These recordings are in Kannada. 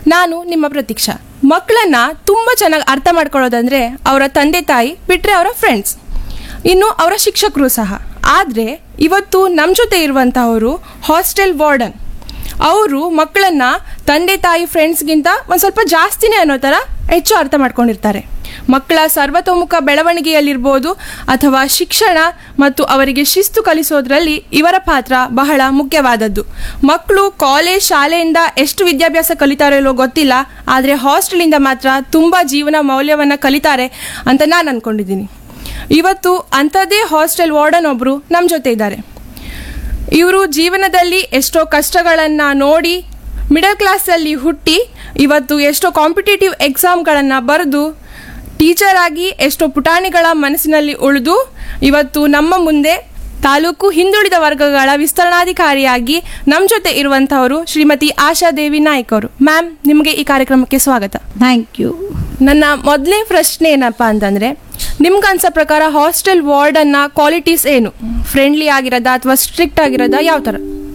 ನಾನು ನಿಮ್ಮ ಪ್ರತೀಕ್ಷಾ ಮಕ್ಕಳನ್ನ ತುಂಬ ಚೆನ್ನಾಗಿ ಅರ್ಥ ಮಾಡ್ಕೊಳ್ಳೋದಂದ್ರೆ ಅವರ ತಂದೆ ತಾಯಿ ಬಿಟ್ಟರೆ ಅವರ ಫ್ರೆಂಡ್ಸ್ ಇನ್ನು ಅವರ ಶಿಕ್ಷಕರು ಸಹ ಆದರೆ ಇವತ್ತು ನಮ್ಮ ಜೊತೆ ಇರುವಂತಹವರು ಹಾಸ್ಟೆಲ್ ವಾರ್ಡನ್ ಅವರು ಮಕ್ಕಳನ್ನ ತಂದೆ ತಾಯಿ ಫ್ರೆಂಡ್ಸ್ಗಿಂತ ಒಂದು ಸ್ವಲ್ಪ ಜಾಸ್ತಿನೇ ಅನ್ನೋ ಥರ ಹೆಚ್ಚು ಅರ್ಥ ಮಾಡ್ಕೊಂಡಿರ್ತಾರೆ ಮಕ್ಕಳ ಸರ್ವತೋಮುಖ ಬೆಳವಣಿಗೆಯಲ್ಲಿರ್ಬೋದು ಅಥವಾ ಶಿಕ್ಷಣ ಮತ್ತು ಅವರಿಗೆ ಶಿಸ್ತು ಕಲಿಸೋದ್ರಲ್ಲಿ ಇವರ ಪಾತ್ರ ಬಹಳ ಮುಖ್ಯವಾದದ್ದು ಮಕ್ಕಳು ಕಾಲೇಜ್ ಶಾಲೆಯಿಂದ ಎಷ್ಟು ವಿದ್ಯಾಭ್ಯಾಸ ಕಲಿತಾರೋ ಇಲ್ಲೋ ಗೊತ್ತಿಲ್ಲ ಆದರೆ ಹಾಸ್ಟೆಲಿಂದ ಮಾತ್ರ ತುಂಬ ಜೀವನ ಮೌಲ್ಯವನ್ನು ಕಲಿತಾರೆ ಅಂತ ನಾನು ಅಂದ್ಕೊಂಡಿದ್ದೀನಿ ಇವತ್ತು ಅಂಥದ್ದೇ ಹಾಸ್ಟೆಲ್ ವಾರ್ಡನ್ ಒಬ್ಬರು ನಮ್ಮ ಜೊತೆ ಇದ್ದಾರೆ ಇವರು ಜೀವನದಲ್ಲಿ ಎಷ್ಟೋ ಕಷ್ಟಗಳನ್ನು ನೋಡಿ ಮಿಡಲ್ ಕ್ಲಾಸಲ್ಲಿ ಹುಟ್ಟಿ ಇವತ್ತು ಎಷ್ಟೋ ಕಾಂಪಿಟೇಟಿವ್ ಎಕ್ಸಾಮ್ಗಳನ್ನು ಬರೆದು ಟೀಚರ್ ಆಗಿ ಎಷ್ಟೋ ಪುಟಾಣಿಗಳ ಮನಸ್ಸಿನಲ್ಲಿ ಉಳಿದು ಇವತ್ತು ನಮ್ಮ ಮುಂದೆ ತಾಲೂಕು ಹಿಂದುಳಿದ ವರ್ಗಗಳ ವಿಸ್ತರಣಾಧಿಕಾರಿಯಾಗಿ ನಮ್ಮ ಜೊತೆ ಇರುವಂತಹವರು ಶ್ರೀಮತಿ ಆಶಾ ದೇವಿ ನಾಯ್ಕ್ ಅವರು ಮ್ಯಾಮ್ ನಿಮಗೆ ಈ ಕಾರ್ಯಕ್ರಮಕ್ಕೆ ಸ್ವಾಗತ ಥ್ಯಾಂಕ್ ಯು ನನ್ನ ಮೊದಲನೇ ಪ್ರಶ್ನೆ ಏನಪ್ಪ ಅಂತಂದ್ರೆ ನಿಮ್ಗೆ ಅನ್ಸೋ ಪ್ರಕಾರ ಹಾಸ್ಟೆಲ್ ವಾರ್ಡನ್ನ ಕ್ವಾಲಿಟೀಸ್ ಏನು ಫ್ರೆಂಡ್ಲಿ ಆಗಿರೋದ ಅಥವಾ ಸ್ಟ್ರಿಕ್ಟ್ ಆಗಿರೋದ ಯಾವ ಥರ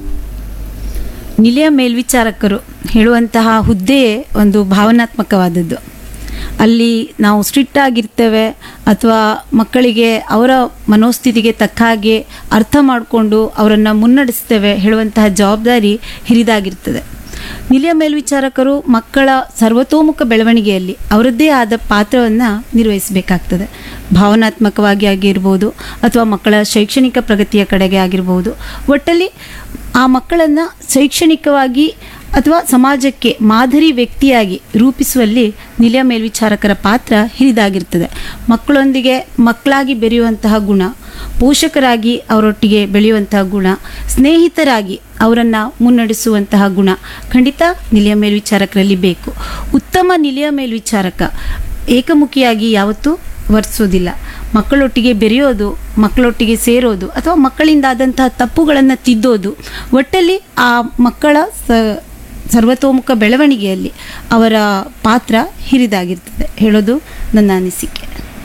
ನಿಲಯ ಮೇಲ್ವಿಚಾರಕರು ಹೇಳುವಂತಹ ಹುದ್ದೆಯೇ ಒಂದು ಭಾವನಾತ್ಮಕವಾದದ್ದು ಅಲ್ಲಿ ನಾವು ಸ್ಟ್ರಿಕ್ಟ್ ಆಗಿರ್ತೇವೆ ಅಥವಾ ಮಕ್ಕಳಿಗೆ ಅವರ ಮನೋಸ್ಥಿತಿಗೆ ತಕ್ಕ ಹಾಗೆ ಅರ್ಥ ಮಾಡಿಕೊಂಡು ಅವರನ್ನು ಮುನ್ನಡೆಸ್ತೇವೆ ಹೇಳುವಂತಹ ಜವಾಬ್ದಾರಿ ಹಿರಿದಾಗಿರ್ತದೆ ನಿಲಯ ಮೇಲ್ವಿಚಾರಕರು ಮಕ್ಕಳ ಸರ್ವತೋಮುಖ ಬೆಳವಣಿಗೆಯಲ್ಲಿ ಅವರದ್ದೇ ಆದ ಪಾತ್ರವನ್ನು ನಿರ್ವಹಿಸಬೇಕಾಗ್ತದೆ ಭಾವನಾತ್ಮಕವಾಗಿ ಆಗಿರ್ಬೋದು ಅಥವಾ ಮಕ್ಕಳ ಶೈಕ್ಷಣಿಕ ಪ್ರಗತಿಯ ಕಡೆಗೆ ಆಗಿರ್ಬೋದು ಒಟ್ಟಲ್ಲಿ ಆ ಮಕ್ಕಳನ್ನು ಶೈಕ್ಷಣಿಕವಾಗಿ ಅಥವಾ ಸಮಾಜಕ್ಕೆ ಮಾದರಿ ವ್ಯಕ್ತಿಯಾಗಿ ರೂಪಿಸುವಲ್ಲಿ ನಿಲಯ ಮೇಲ್ವಿಚಾರಕರ ಪಾತ್ರ ಹಿರಿದಾಗಿರ್ತದೆ ಮಕ್ಕಳೊಂದಿಗೆ ಮಕ್ಕಳಾಗಿ ಬೆರೆಯುವಂತಹ ಗುಣ ಪೋಷಕರಾಗಿ ಅವರೊಟ್ಟಿಗೆ ಬೆಳೆಯುವಂತಹ ಗುಣ ಸ್ನೇಹಿತರಾಗಿ ಅವರನ್ನು ಮುನ್ನಡೆಸುವಂತಹ ಗುಣ ಖಂಡಿತ ನಿಲಯ ಮೇಲ್ವಿಚಾರಕರಲ್ಲಿ ಬೇಕು ಉತ್ತಮ ನಿಲಯ ಮೇಲ್ವಿಚಾರಕ ಏಕಮುಖಿಯಾಗಿ ಯಾವತ್ತೂ ವರ್ತಿಸೋದಿಲ್ಲ ಮಕ್ಕಳೊಟ್ಟಿಗೆ ಬೆರೆಯೋದು ಮಕ್ಕಳೊಟ್ಟಿಗೆ ಸೇರೋದು ಅಥವಾ ಮಕ್ಕಳಿಂದಾದಂತಹ ತಪ್ಪುಗಳನ್ನು ತಿದ್ದೋದು ಒಟ್ಟಲ್ಲಿ ಆ ಮಕ್ಕಳ ಸ ಸರ್ವತೋಮುಖ ಬೆಳವಣಿಗೆಯಲ್ಲಿ ಅವರ ಪಾತ್ರ ಹಿರಿದಾಗಿರ್ತದೆ ಹೇಳೋದು ನನ್ನ ಅನಿಸಿಕೆ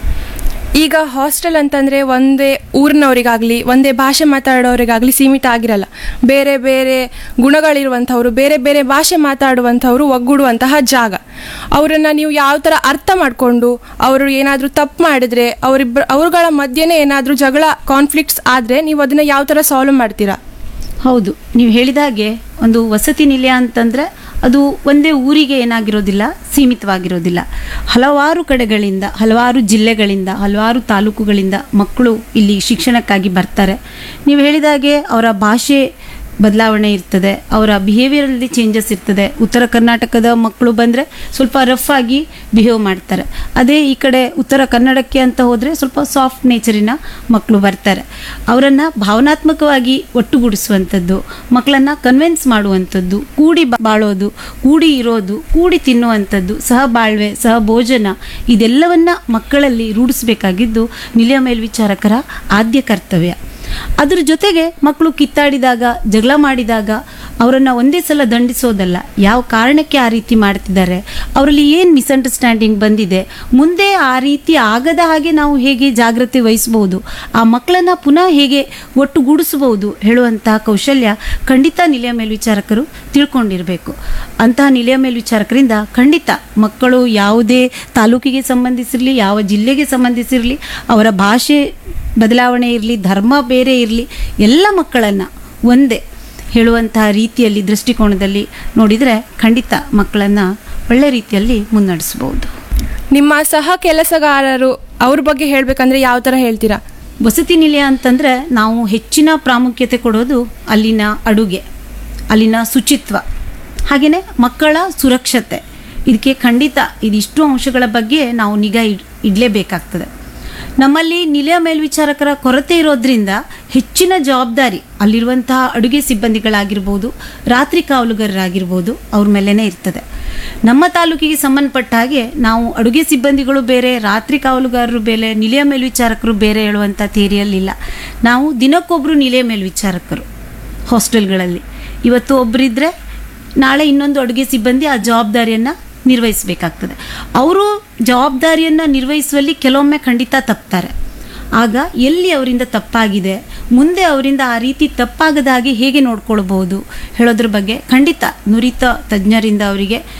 ಈಗ ಹಾಸ್ಟೆಲ್ ಅಂತಂದ್ರೆ ಒಂದೇ ಊರಿನವರಿಗಾಗಲಿ ಒಂದೇ ಭಾಷೆ ಮಾತಾಡೋರಿಗಾಗಲಿ ಸೀಮಿತ ಆಗಿರಲ್ಲ ಬೇರೆ ಬೇರೆ ಗುಣಗಳಿರುವಂಥವ್ರು ಬೇರೆ ಬೇರೆ ಭಾಷೆ ಮಾತಾಡುವಂಥವ್ರು ಒಗ್ಗೂಡುವಂತಹ ಜಾಗ ಅವರನ್ನು ನೀವು ಯಾವ ಥರ ಅರ್ಥ ಮಾಡಿಕೊಂಡು ಅವರು ಏನಾದರೂ ತಪ್ಪು ಮಾಡಿದ್ರೆ ಅವರಿಬ್ಬ ಅವ್ರುಗಳ ಮಧ್ಯೆನೇ ಏನಾದರೂ ಜಗಳ ಕಾನ್ಫ್ಲಿಕ್ಟ್ಸ್ ಆದರೆ ನೀವು ಅದನ್ನು ಯಾವ ಥರ ಸಾಲ್ವ್ ಮಾಡ್ತೀರಾ ಹೌದು ನೀವು ಹೇಳಿದ ಹಾಗೆ ಒಂದು ವಸತಿ ನಿಲಯ ಅಂತಂದರೆ ಅದು ಒಂದೇ ಊರಿಗೆ ಏನಾಗಿರೋದಿಲ್ಲ ಸೀಮಿತವಾಗಿರೋದಿಲ್ಲ ಹಲವಾರು ಕಡೆಗಳಿಂದ ಹಲವಾರು ಜಿಲ್ಲೆಗಳಿಂದ ಹಲವಾರು ತಾಲೂಕುಗಳಿಂದ ಮಕ್ಕಳು ಇಲ್ಲಿ ಶಿಕ್ಷಣಕ್ಕಾಗಿ ಬರ್ತಾರೆ ನೀವು ಹೇಳಿದ ಹಾಗೆ ಅವರ ಭಾಷೆ ಬದಲಾವಣೆ ಇರ್ತದೆ ಅವರ ಬಿಹೇವಿಯರಲ್ಲಿ ಚೇಂಜಸ್ ಇರ್ತದೆ ಉತ್ತರ ಕರ್ನಾಟಕದ ಮಕ್ಕಳು ಬಂದರೆ ಸ್ವಲ್ಪ ರಫ್ ಆಗಿ ಬಿಹೇವ್ ಮಾಡ್ತಾರೆ ಅದೇ ಈ ಕಡೆ ಉತ್ತರ ಕನ್ನಡಕ್ಕೆ ಅಂತ ಹೋದರೆ ಸ್ವಲ್ಪ ಸಾಫ್ಟ್ ನೇಚರಿನ ಮಕ್ಕಳು ಬರ್ತಾರೆ ಅವರನ್ನು ಭಾವನಾತ್ಮಕವಾಗಿ ಒಟ್ಟುಗೂಡಿಸುವಂಥದ್ದು ಮಕ್ಕಳನ್ನು ಕನ್ವಿನ್ಸ್ ಮಾಡುವಂಥದ್ದು ಕೂಡಿ ಬಾ- ಬಾಳೋದು ಕೂಡಿ ಇರೋದು ಕೂಡಿ ತಿನ್ನುವಂಥದ್ದು ಸಹಬಾಳ್ವೆ ಸಹಭೋಜನ ಇದೆಲ್ಲವನ್ನ ಮಕ್ಕಳಲ್ಲಿ ರೂಢಿಸಬೇಕಾಗಿದ್ದು ನಿಲಯ ಮೇಲ್ವಿಚಾರಕರ ಆದ್ಯ ಕರ್ತವ್ಯ ಅದ್ರ ಜೊತೆಗೆ ಮಕ್ಕಳು ಕಿತ್ತಾಡಿದಾಗ ಜಗಳ ಮಾಡಿದಾಗ ಅವರನ್ನು ಒಂದೇ ಸಲ ದಂಡಿಸೋದಲ್ಲ ಯಾವ ಕಾರಣಕ್ಕೆ ಆ ರೀತಿ ಮಾಡ್ತಿದ್ದಾರೆ ಅವರಲ್ಲಿ ಏನು ಮಿಸ್ಅಂಡರ್ಸ್ಟ್ಯಾಂಡಿಂಗ್ ಬಂದಿದೆ ಮುಂದೆ ಆ ರೀತಿ ಆಗದ ಹಾಗೆ ನಾವು ಹೇಗೆ ಜಾಗ್ರತೆ ವಹಿಸ್ಬೋದು ಆ ಮಕ್ಕಳನ್ನು ಪುನಃ ಹೇಗೆ ಒಟ್ಟುಗೂಡಿಸಬಹುದು ಹೇಳುವಂತಹ ಕೌಶಲ್ಯ ಖಂಡಿತ ನಿಲಯ ಮೇಲ್ವಿಚಾರಕರು ತಿಳ್ಕೊಂಡಿರಬೇಕು ಅಂತಹ ನಿಲಯ ಮೇಲ್ವಿಚಾರಕರಿಂದ ಖಂಡಿತ ಮಕ್ಕಳು ಯಾವುದೇ ತಾಲೂಕಿಗೆ ಸಂಬಂಧಿಸಿರಲಿ ಯಾವ ಜಿಲ್ಲೆಗೆ ಸಂಬಂಧಿಸಿರಲಿ ಅವರ ಭಾಷೆ ಬದಲಾವಣೆ ಇರಲಿ ಧರ್ಮ ಬೇರೆ ಇರಲಿ ಎಲ್ಲ ಮಕ್ಕಳನ್ನು ಒಂದೇ ಹೇಳುವಂತಹ ರೀತಿಯಲ್ಲಿ ದೃಷ್ಟಿಕೋನದಲ್ಲಿ ನೋಡಿದರೆ ಖಂಡಿತ ಮಕ್ಕಳನ್ನು ಒಳ್ಳೆ ರೀತಿಯಲ್ಲಿ ಮುನ್ನಡೆಸ್ಬೋದು ನಿಮ್ಮ ಸಹ ಕೆಲಸಗಾರರು ಅವ್ರ ಬಗ್ಗೆ ಹೇಳಬೇಕಂದ್ರೆ ಯಾವ ಥರ ಹೇಳ್ತೀರಾ ವಸತಿ ನಿಲಯ ಅಂತಂದರೆ ನಾವು ಹೆಚ್ಚಿನ ಪ್ರಾಮುಖ್ಯತೆ ಕೊಡೋದು ಅಲ್ಲಿನ ಅಡುಗೆ ಅಲ್ಲಿನ ಶುಚಿತ್ವ ಹಾಗೆಯೇ ಮಕ್ಕಳ ಸುರಕ್ಷತೆ ಇದಕ್ಕೆ ಖಂಡಿತ ಇದಿಷ್ಟು ಅಂಶಗಳ ಬಗ್ಗೆ ನಾವು ನಿಗಾ ಇಡ್ ಇಡಲೇಬೇಕಾಗ್ತದೆ ನಮ್ಮಲ್ಲಿ ನಿಲಯ ಮೇಲ್ವಿಚಾರಕರ ಕೊರತೆ ಇರೋದ್ರಿಂದ ಹೆಚ್ಚಿನ ಜವಾಬ್ದಾರಿ ಅಲ್ಲಿರುವಂತಹ ಅಡುಗೆ ಸಿಬ್ಬಂದಿಗಳಾಗಿರ್ಬೋದು ರಾತ್ರಿ ಕಾವಲುಗಾರರಾಗಿರ್ಬೋದು ಅವ್ರ ಮೇಲೇ ಇರ್ತದೆ ನಮ್ಮ ತಾಲೂಕಿಗೆ ಸಂಬಂಧಪಟ್ಟ ಹಾಗೆ ನಾವು ಅಡುಗೆ ಸಿಬ್ಬಂದಿಗಳು ಬೇರೆ ರಾತ್ರಿ ಕಾವಲುಗಾರರು ಬೇರೆ ನಿಲಯ ಮೇಲ್ವಿಚಾರಕರು ಬೇರೆ ಹೇಳುವಂಥ ಥಿಯರಿಯಲ್ಲಿಲ್ಲ ನಾವು ದಿನಕ್ಕೊಬ್ಬರು ನಿಲಯ ಮೇಲ್ವಿಚಾರಕರು ಹಾಸ್ಟೆಲ್ಗಳಲ್ಲಿ ಇವತ್ತು ಒಬ್ಬರಿದ್ದರೆ ನಾಳೆ ಇನ್ನೊಂದು ಅಡುಗೆ ಸಿಬ್ಬಂದಿ ಆ ಜವಾಬ್ದಾರಿಯನ್ನು ನಿರ್ವಹಿಸಬೇಕಾಗ್ತದೆ ಅವರು ಜವಾಬ್ದಾರಿಯನ್ನು ನಿರ್ವಹಿಸುವಲ್ಲಿ ಕೆಲವೊಮ್ಮೆ ಖಂಡಿತ ತಪ್ತಾರೆ ಆಗ ಎಲ್ಲಿ ಅವರಿಂದ ತಪ್ಪಾಗಿದೆ ಮುಂದೆ ಅವರಿಂದ ಆ ರೀತಿ ತಪ್ಪಾಗದ ಹಾಗೆ ಹೇಗೆ ನೋಡ್ಕೊಳ್ಬಹುದು ಹೇಳೋದ್ರ ಬಗ್ಗೆ ಖಂಡಿತ ನುರಿತ ತಜ್ಞರಿಂದ ಅವರಿಗೆ